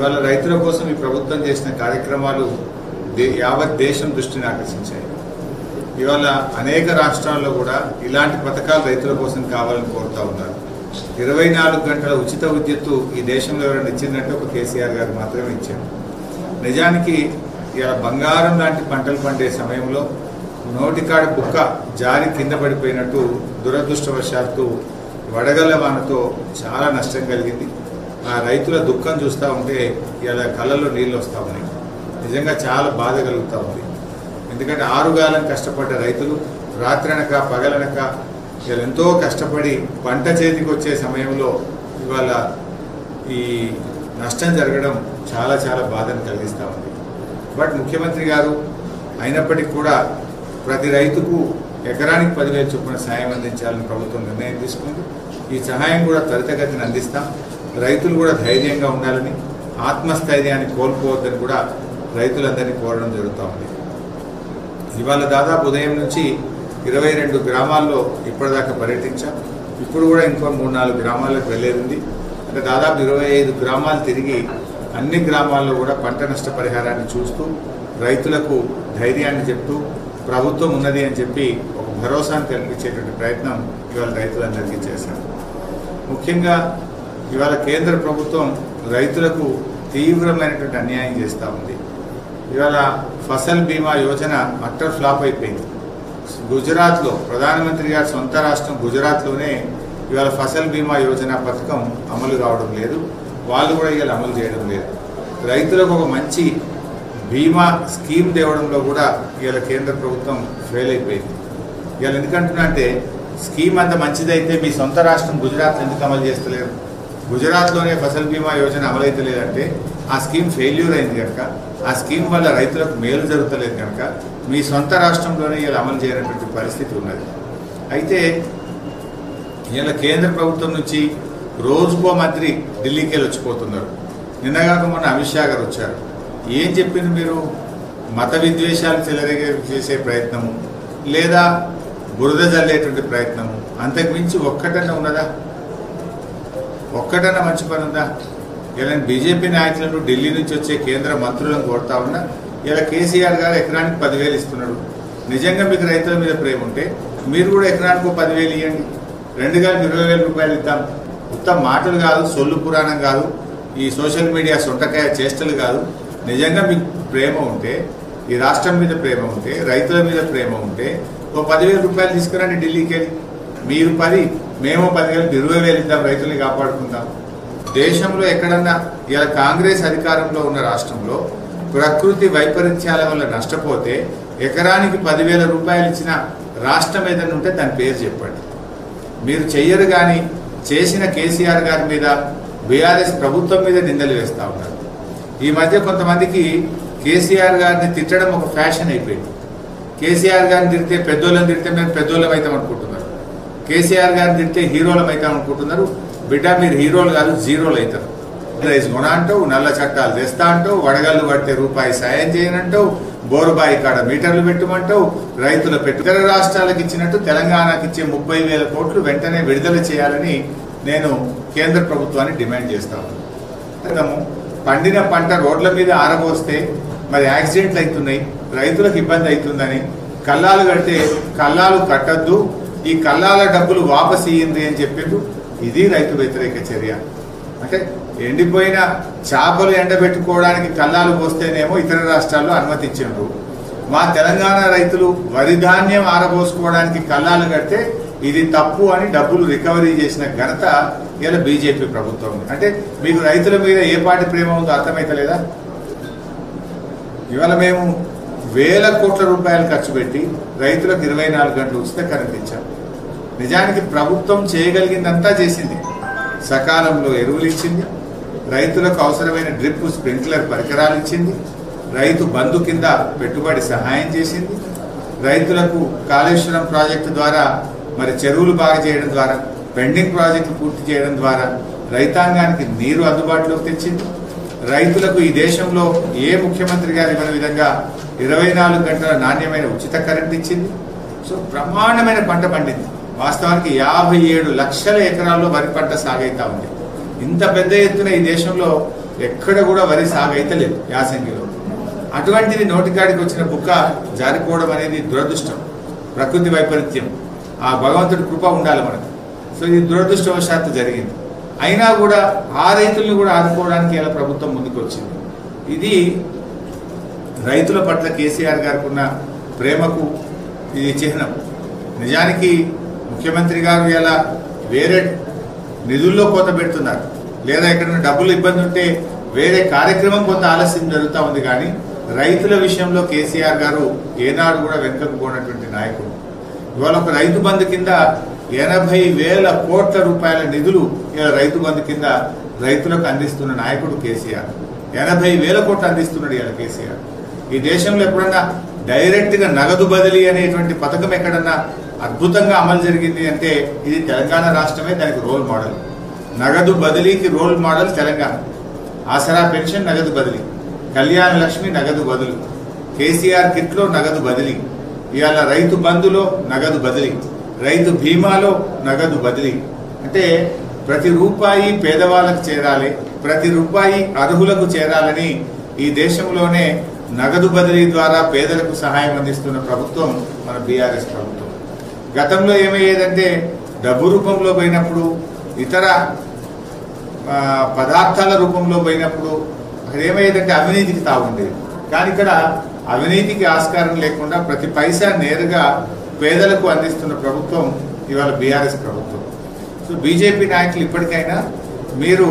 ఇవాళ రైతుల కోసం ఈ ప్రభుత్వం చేసిన కార్యక్రమాలు దే- యావత్ దేశం దృష్టిని ఆకర్షించాయి ఇవాళ అనేక రాష్ట్రాల్లో కూడా ఇలాంటి పథకాలు రైతుల కోసం కావాలని కోరుతా ఉన్నారు ఇరవై నాలుగు గంటల ఉచిత విద్యుత్తు ఈ దేశంలో ఎవరైనా ఇచ్చిందంటే ఒక కేసీఆర్ గారు మాత్రమే ఇచ్చారు నిజానికి ఇలా బంగారం లాంటి పంటలు పండే సమయంలో నోటికాడ బుక్క జారి కింద పడిపోయినట్టు దురదృష్టవశాత్తు వడగళ్ల వానతో చాలా నష్టం కలిగింది ఆ రైతుల దుఃఖం చూస్తూ ఉంటే ఇలా కళ్ళల్లో నీళ్ళు వస్తూ ఉన్నాయి నిజంగా చాలా బాధ కలుగుతూ ఉంది ఎందుకంటే ఆరుగాలం కష్టపడ్డ రైతులు రాత్రనక పగలనక ఇలా ఎంతో కష్టపడి పంట చేతికి వచ్చే సమయంలో ఇవాళ ఈ నష్టం జరగడం చాలా చాలా బాధను కలిగిస్తూ ఉంది బట్ ముఖ్యమంత్రి గారు అయినప్పటికీ కూడా ప్రతి రైతుకు ఎకరానికి పదివేలు చొప్పున సాయం అందించాలని ప్రభుత్వం నిర్ణయం తీసుకుంది ఈ సహాయం కూడా త్వరితగతిని అందిస్తాం రైతులు కూడా ధైర్యంగా ఉండాలని ఆత్మస్థైర్యాన్ని కోల్పోవద్దని కూడా రైతులందరినీ కోరడం జరుగుతూ ఉంది ఇవాళ దాదాపు ఉదయం నుంచి ఇరవై రెండు గ్రామాల్లో ఇప్పటిదాకా పర్యటించాం ఇప్పుడు కూడా ఇంకో మూడు నాలుగు గ్రామాలకు వెళ్ళేది ఉంది అంటే దాదాపు ఇరవై ఐదు గ్రామాలు తిరిగి అన్ని గ్రామాల్లో కూడా పంట నష్ట పరిహారాన్ని చూస్తూ రైతులకు ధైర్యాన్ని చెప్తూ ప్రభుత్వం ఉన్నది అని చెప్పి ఒక భరోసాను కల్పించేటువంటి ప్రయత్నం ఇవాళ రైతులందరికీ చేశాం ముఖ్యంగా ఇవాళ కేంద్ర ప్రభుత్వం రైతులకు తీవ్రమైనటువంటి అన్యాయం చేస్తూ ఉంది ఇవాళ ఫసల్ బీమా యోజన అట్టర్ ఫ్లాప్ అయిపోయింది గుజరాత్లో ప్రధానమంత్రి గారి సొంత రాష్ట్రం గుజరాత్లోనే ఇవాళ ఫసల్ బీమా యోజన పథకం అమలు కావడం లేదు వాళ్ళు కూడా ఇవాళ అమలు చేయడం లేదు రైతులకు ఒక మంచి బీమా స్కీమ్ తేవడంలో కూడా ఇవాళ కేంద్ర ప్రభుత్వం ఫెయిల్ అయిపోయింది ఇవాళ ఎందుకంటున్నా అంటే స్కీమ్ అంత మంచిదైతే మీ సొంత రాష్ట్రం గుజరాత్ ఎందుకు అమలు చేస్తలేరు గుజరాత్లోనే ఫసల్ బీమా యోజన అమలైతే లేదంటే ఆ స్కీమ్ ఫెయిల్యూర్ అయింది కనుక ఆ స్కీమ్ వల్ల రైతులకు మేలు జరుగుతలేదు కనుక మీ సొంత రాష్ట్రంలోనే ఇలా అమలు చేయనటువంటి పరిస్థితి ఉన్నది అయితే ఇలా కేంద్ర ప్రభుత్వం నుంచి రోజుకో మంత్రి ఢిల్లీకి వెళ్ళి వచ్చిపోతున్నారు నిన్నగాక మొన్న అమిత్ షా గారు వచ్చారు ఏం చెప్పింది మీరు మత విద్వేషాలు చెలరేగే చేసే ప్రయత్నము లేదా బురద జల్లేటువంటి ప్రయత్నము అంతకుమించి ఒక్కటన్నా ఉన్నదా ఒక్కటన్నా మంచి పని ఉందా ఇలా బీజేపీ నాయకులను ఢిల్లీ నుంచి వచ్చే కేంద్ర మంత్రులను కోరుతా ఉన్నా ఇలా కేసీఆర్ గారు ఎకరానికి పదివేలు ఇస్తున్నాడు నిజంగా మీకు రైతుల మీద ప్రేమ ఉంటే మీరు కూడా ఎకరానికి ఒక పదివేలు ఇవ్వండి రెండు కలిపి ఇరవై వేల రూపాయలు ఇద్దాం ఉత్తమ మాటలు కాదు సొల్లు పురాణం కాదు ఈ సోషల్ మీడియా సొంటకాయ చేష్టలు కాదు నిజంగా మీకు ప్రేమ ఉంటే ఈ రాష్ట్రం మీద ప్రేమ ఉంటే రైతుల మీద ప్రేమ ఉంటే ఓ పదివేల రూపాయలు తీసుకురండి ఢిల్లీకి వెళ్ళి మీరు పది మేము పదివేలు ఇరవై వేలు ఇద్దాం రైతుల్ని కాపాడుకుందాం దేశంలో ఎక్కడన్నా ఇలా కాంగ్రెస్ అధికారంలో ఉన్న రాష్ట్రంలో ప్రకృతి వైపరీత్యాల వల్ల నష్టపోతే ఎకరానికి పదివేల రూపాయలు ఇచ్చిన రాష్ట్రం ఏదైనా ఉంటే దాని పేరు చెప్పండి మీరు చెయ్యరు కానీ చేసిన కేసీఆర్ గారి మీద బీఆర్ఎస్ ప్రభుత్వం మీద నిందలు వేస్తూ ఉన్నారు ఈ మధ్య కొంతమందికి కేసీఆర్ గారిని తిట్టడం ఒక ఫ్యాషన్ అయిపోయింది కేసీఆర్ గారిని తిడితే పెద్దోళ్ళని తిడితే మేము పెద్దోళ్ళం అవుతాం అనుకుంటున్నారు కేసీఆర్ గారిని తిడితే హీరోలం అవుతాం అనుకుంటున్నారు బిడ్డ మీరు హీరోలు కాదు జీరోలు అవుతారు రైస్ కొన అంటావు నల్ల చట్టాలు తెస్తా అంటావు వడగళ్ళు పడితే రూపాయి సాయం చేయనంటావు బోరుబాయి కాడ మీటర్లు పెట్టమంటావు రైతుల పెట్టు ఇతర రాష్ట్రాలకు ఇచ్చినట్టు తెలంగాణకి ఇచ్చే ముప్పై వేల కోట్లు వెంటనే విడుదల చేయాలని నేను కేంద్ర ప్రభుత్వాన్ని డిమాండ్ చేస్తాను మనము పండిన పంట రోడ్ల మీద ఆరబోస్తే మరి యాక్సిడెంట్లు అవుతున్నాయి రైతులకు ఇబ్బంది అవుతుందని కల్లాలు కడితే కల్లాలు కట్టద్దు ఈ కల్లాల డబ్బులు వాపస్ ఇయ్యింది అని చెప్పిండ్రు ఇది రైతు వ్యతిరేక చర్య అంటే ఎండిపోయిన చేపలు ఎండబెట్టుకోవడానికి కల్లాలు పోస్తేనేమో ఇతర రాష్ట్రాల్లో అనుమతించిండ్రు మా తెలంగాణ రైతులు వరి ధాన్యం ఆరబోసుకోవడానికి కల్లాలు కడితే ఇది తప్పు అని డబ్బులు రికవరీ చేసిన ఘనత ఇలా బీజేపీ ప్రభుత్వం అంటే మీకు రైతుల మీద ఏ పాటి ప్రేమ ఉందో అర్థమైతలేదా ఇవాళ మేము వేల కోట్ల రూపాయలు ఖర్చు పెట్టి రైతులకు ఇరవై నాలుగు గంటలు ఉచిత కరెంట్ ఇచ్చాం నిజానికి ప్రభుత్వం చేయగలిగిందంతా చేసింది సకాలంలో ఎరువులు ఇచ్చింది రైతులకు అవసరమైన డ్రిప్ స్ప్రింక్లర్ పరికరాలు ఇచ్చింది రైతు బంధు కింద పెట్టుబడి సహాయం చేసింది రైతులకు కాళేశ్వరం ప్రాజెక్టు ద్వారా మరి చెరువులు బాగా చేయడం ద్వారా పెండింగ్ ప్రాజెక్టులు పూర్తి చేయడం ద్వారా రైతాంగానికి నీరు అందుబాటులోకి తెచ్చింది రైతులకు ఈ దేశంలో ఏ ముఖ్యమంత్రి గారు ఇవ్వని విధంగా ఇరవై నాలుగు గంటల నాణ్యమైన ఉచిత కరెంట్ ఇచ్చింది సో బ్రహ్మాండమైన పంట పండింది వాస్తవానికి యాభై ఏడు లక్షల ఎకరాల్లో వరి పంట సాగైతా ఉంది ఇంత పెద్ద ఎత్తున ఈ దేశంలో ఎక్కడ కూడా వరి సాగు అయితే లేదు యాసంగిలో అటువంటిది నోటికాడికి వచ్చిన బుక్క జారిపోవడం అనేది దురదృష్టం ప్రకృతి వైపరీత్యం ఆ భగవంతుడి కృప ఉండాలి మనకు సో ఇది దురదృష్టవశాత్తు జరిగింది అయినా కూడా ఆ రైతుల్ని కూడా ఆదుకోవడానికి ఇలా ప్రభుత్వం ముందుకు వచ్చింది ఇది రైతుల పట్ల కేసీఆర్ గారికి ఉన్న ప్రేమకు ఇది చిహ్నం నిజానికి ముఖ్యమంత్రి గారు ఇలా వేరే నిధుల్లో కోత పెడుతున్నారు లేదా ఎక్కడైనా డబ్బులు ఇబ్బంది ఉంటే వేరే కార్యక్రమం కొంత ఆలస్యం జరుగుతూ ఉంది కానీ రైతుల విషయంలో కేసీఆర్ గారు ఏనాడు కూడా వెనుకకు పోయినటువంటి నాయకుడు ఇవాళ ఒక రైతు బంధు కింద ఎనభై వేల కోట్ల రూపాయల నిధులు ఇలా రైతు బంధు కింద రైతులకు అందిస్తున్న నాయకుడు కేసీఆర్ ఎనభై వేల కోట్లు అందిస్తున్నాడు ఇలా కేసీఆర్ ఈ దేశంలో ఎప్పుడన్నా డైరెక్ట్ గా నగదు బదిలీ అనేటువంటి పథకం ఎక్కడన్నా అద్భుతంగా అమలు జరిగింది అంటే ఇది తెలంగాణ రాష్ట్రమే దానికి రోల్ మోడల్ నగదు బదిలీకి role model Telangana Aasara pension నగదు బదిలీ కళ్యాణ లక్ష్మి నగదు బదులు కేసీఆర్ కిట్లో నగదు బదిలీ ఇవాళ రైతు బంధులో నగదు బదిలీ రైతు బీమాలో నగదు బదిలీ అంటే ప్రతి రూపాయి పేదవాళ్ళకు చేరాలి ప్రతి రూపాయి అర్హులకు చేరాలని ఈ దేశంలోనే నగదు బదిలీ ద్వారా పేదలకు సహాయం అందిస్తున్న ప్రభుత్వం మన బీఆర్ఎస్ ప్రభుత్వం గతంలో ఏమయ్యేదంటే డబ్బు రూపంలో పోయినప్పుడు ఇతర ఆ, పదార్థాల రూపంలో పోయినప్పుడు అక్కడ ఏమయ్యేదంటే అవినీతికి తాగుండేది కానీ ఇక్కడ అవినీతికి ఆస్కారం లేకుండా ప్రతి పైసా నేరుగా పేదలకు అందిస్తున్న ప్రభుత్వం ఇవాళ బీఆర్ఎస్ ప్రభుత్వం సో బీజేపీ నాయకులు ఇప్పటికైనా మీరు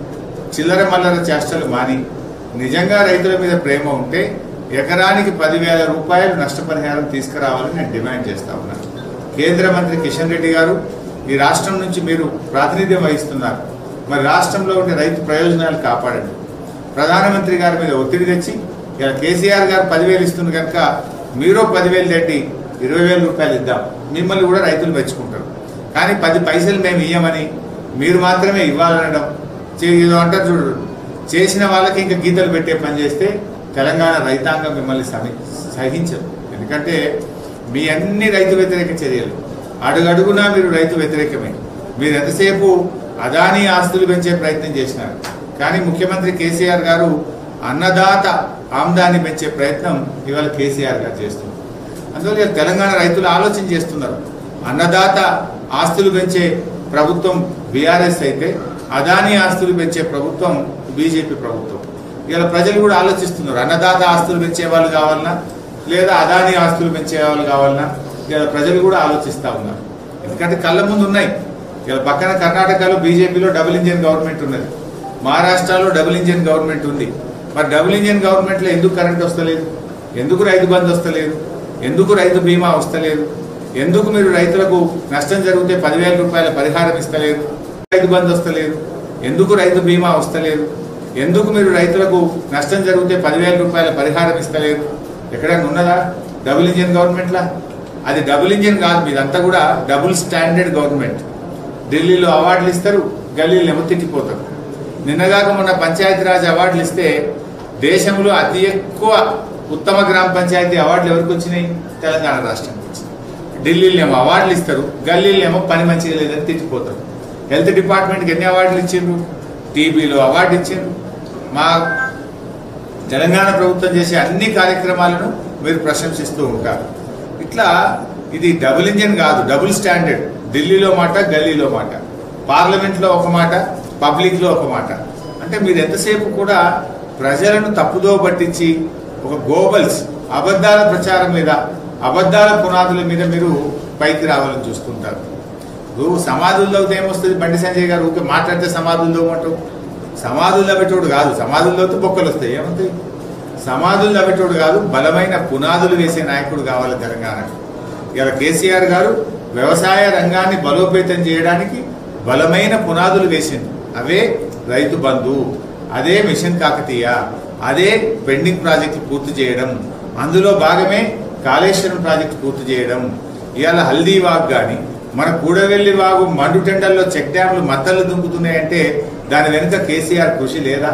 చిల్లర మల్లర చేష్టలు మాని నిజంగా రైతుల మీద ప్రేమ ఉంటే ఎకరానికి పదివేల రూపాయలు నష్టపరిహారం తీసుకురావాలని నేను డిమాండ్ చేస్తా ఉన్నాను కేంద్ర మంత్రి కిషన్ రెడ్డి గారు ఈ రాష్ట్రం నుంచి మీరు ప్రాతినిధ్యం వహిస్తున్నారు మరి రాష్ట్రంలో ఉండే రైతు ప్రయోజనాలు కాపాడండి ప్రధానమంత్రి గారి మీద ఒత్తిడి తెచ్చి ఇలా కేసీఆర్ గారు పదివేలు ఇస్తుంది కనుక మీరు పదివేలు తెట్టి ఇరవై వేల రూపాయలు ఇద్దాం మిమ్మల్ని కూడా రైతులు మెచ్చుకుంటారు కానీ పది పైసలు మేము ఇయ్యమని మీరు మాత్రమే ఇవ్వాలనడం చే- ఏదో అంటారు చూడు చేసిన వాళ్ళకి ఇంకా గీతలు పెట్టే పని చేస్తే తెలంగాణ రైతాంగం మిమ్మల్ని సమి సహించదు ఎందుకంటే మీ అన్ని రైతు వ్యతిరేక చర్యలు అడుగడుగునా మీరు రైతు వ్యతిరేకమే మీరు ఎంతసేపు అదానీ ఆస్తులు పెంచే ప్రయత్నం చేసినారు కానీ ముఖ్యమంత్రి కేసీఆర్ గారు అన్నదాత ఆమ్దాన్ని పెంచే ప్రయత్నం ఇవాళ కేసీఆర్ గారు చేస్తున్నారు అందువల్ల ఇవాళ తెలంగాణ రైతులు ఆలోచన చేస్తున్నారు అన్నదాత ఆస్తులు పెంచే ప్రభుత్వం బీఆర్ఎస్ అయితే అదానీ ఆస్తులు పెంచే ప్రభుత్వం బీజేపీ ప్రభుత్వం ఇవాళ ప్రజలు కూడా ఆలోచిస్తున్నారు అన్నదాత ఆస్తులు పెంచే వాళ్ళు కావాలన్నా లేదా అదానీ ఆస్తులు పెంచే వాళ్ళు కావాలన్నా ఇవాళ ప్రజలు కూడా ఆలోచిస్తూ ఉన్నారు ఎందుకంటే కళ్ళ ముందు ఉన్నాయి ఇలా పక్కన కర్ణాటకలో బీజేపీలో డబుల్ ఇంజిన్ గవర్నమెంట్ ఉన్నది మహారాష్ట్రలో డబుల్ ఇంజిన్ గవర్నమెంట్ ఉంది మరి డబుల్ ఇంజిన్ గవర్నమెంట్లో ఎందుకు కరెంట్ వస్తలేదు ఎందుకు రైతు బంధు వస్తలేదు ఎందుకు రైతు బీమా వస్తలేదు ఎందుకు మీరు రైతులకు నష్టం జరిగితే పదివేల రూపాయల పరిహారం ఇస్తలేదు రైతు బంధు వస్తలేదు ఎందుకు రైతు బీమా వస్తలేదు ఎందుకు మీరు రైతులకు నష్టం జరిగితే పదివేల రూపాయల పరిహారం ఇస్తలేదు ఎక్కడైనా ఉన్నదా డబుల్ ఇంజిన్ గవర్నమెంట్లా అది డబుల్ ఇంజిన్ కాదు మీదంతా కూడా డబుల్ స్టాండర్డ్ గవర్నమెంట్ ఢిల్లీలో అవార్డులు ఇస్తారు గల్లీలో ఏమో తిట్టిపోతారు నిన్నగాక మొన్న పంచాయతీరాజ్ అవార్డులు ఇస్తే దేశంలో అతి ఎక్కువ ఉత్తమ గ్రామ పంచాయతీ అవార్డులు ఎవరికి వచ్చినాయి తెలంగాణ రాష్ట్రానికి వచ్చినాయి ఢిల్లీలో ఏమో అవార్డులు ఇస్తారు గల్లీలో ఏమో పని మంచిగా లేదని తిట్టిపోతారు హెల్త్ డిపార్ట్మెంట్కి ఎన్ని అవార్డులు ఇచ్చిండ్రు టీబీలో అవార్డు ఇచ్చిండ్రు మా తెలంగాణ ప్రభుత్వం చేసే అన్ని కార్యక్రమాలను మీరు ప్రశంసిస్తూ ఉంటారు ఇట్లా ఇది డబుల్ ఇంజిన్ కాదు డబుల్ స్టాండర్డ్ ఢిల్లీలో మాట గల్లీలో మాట పార్లమెంట్లో ఒక మాట పబ్లిక్లో ఒక మాట అంటే మీరు ఎంతసేపు కూడా ప్రజలను తప్పుదో పట్టించి ఒక గోబల్స్ అబద్ధాల ప్రచారం మీద అబద్ధాల పునాదుల మీద మీరు పైకి రావాలని చూస్తుంటారు ఇప్పుడు సమాధుల్లో అయితే ఏమొస్తుంది బండి సంజయ్ గారు ఊరికే మాట్లాడితే సమాధుల్లో అంటావు సమాధులు అవ్వేటోడు కాదు సమాధుల్లో అయితే బొక్కలు వస్తాయి ఏమవుతాయి సమాధులు అవ్వేటోడు కాదు బలమైన పునాదులు వేసే నాయకుడు కావాలి తెలంగాణకు ఇలా కేసీఆర్ గారు వ్యవసాయ రంగాన్ని బలోపేతం చేయడానికి బలమైన పునాదులు వేసింది అవే రైతు బంధు అదే మిషన్ కాకతీయ అదే పెండింగ్ ప్రాజెక్టు పూర్తి చేయడం అందులో భాగమే కాళేశ్వరం ప్రాజెక్టు పూర్తి చేయడం ఇవాళ హల్దీ వాగ్ కానీ మన కూడవెల్లి వాగు మండుటెండల్లో చెక్ డ్యాంలు మత్తలు దుంకుతున్నాయంటే దాని వెనుక కేసీఆర్ కృషి లేదా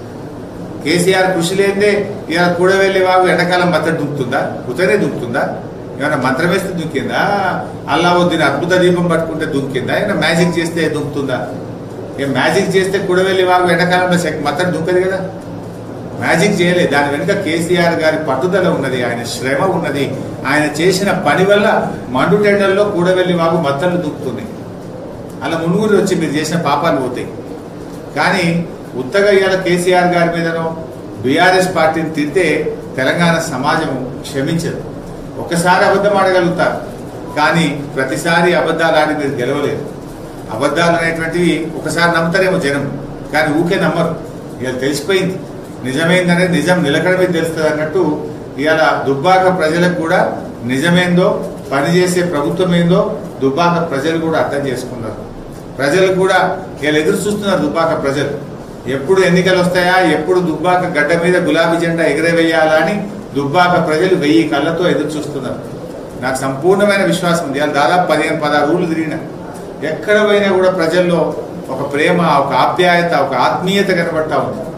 కేసీఆర్ కృషి లేదే ఇవాళ కూడవెల్లి వాగు ఎండాకాలం మత్తడి దుంకుతుందా ఉతనే దుంకుతుందా ఏమైనా మంత్రం వేస్తే దుంకిందా అల్లావుద్దీన్ అద్భుత దీపం పట్టుకుంటే దుంకిందా ఏమైనా మ్యాజిక్ చేస్తే దుంకుతుందా ఏ మ్యాజిక్ చేస్తే కుడవెల్లి వాగు ఎండాకాలంలో శక్ మత్తడి దుంకదు కదా మ్యాజిక్ చేయలేదు దాని వెనుక కేసీఆర్ గారి పట్టుదల ఉన్నది ఆయన శ్రమ ఉన్నది ఆయన చేసిన పని వల్ల మండుటెండల్లో కూడవెల్లి వాగు మత్తలు దుక్కుతుంది అలా మునుగురు వచ్చి మీరు చేసిన పాపాలు పోతాయి కానీ ఉత్తగా ఇవాళ కేసీఆర్ గారి మీదనో బీఆర్ఎస్ పార్టీని తిడితే తెలంగాణ సమాజం క్షమించదు ఒకసారి అబద్ధం ఆడగలుగుతారు కానీ ప్రతిసారి అబద్ధాలు ఆడి మీరు గెలవలేరు అబద్ధాలు అనేటువంటివి ఒకసారి నమ్ముతారేమో జనం కానీ ఊకే నమ్మరు ఇవాళ తెలిసిపోయింది నిజమైందనేది నిజం నిలకడమే తెలుస్తుంది అన్నట్టు ఇవాళ దుబ్బాక ప్రజలకు కూడా నిజమేందో పనిచేసే ప్రభుత్వం ఏందో దుబ్బాక ప్రజలు కూడా అర్థం చేసుకున్నారు ప్రజలు కూడా వీళ్ళు ఎదురు చూస్తున్నారు దుబ్బాక ప్రజలు ఎప్పుడు ఎన్నికలు వస్తాయా ఎప్పుడు దుబ్బాక గడ్డ మీద గులాబీ జెండా ఎగరవేయాలా అని దుబ్బాక ప్రజలు వెయ్యి కళ్ళతో ఎదురు చూస్తున్నారు నాకు సంపూర్ణమైన విశ్వాసం ఉంది ఇవాళ దాదాపు పదిహేను పదహారు ఊళ్ళు తిరిగిన ఎక్కడ పోయినా కూడా ప్రజల్లో ఒక ప్రేమ ఒక ఆప్యాయత ఒక ఆత్మీయత కనబడతా ఉంది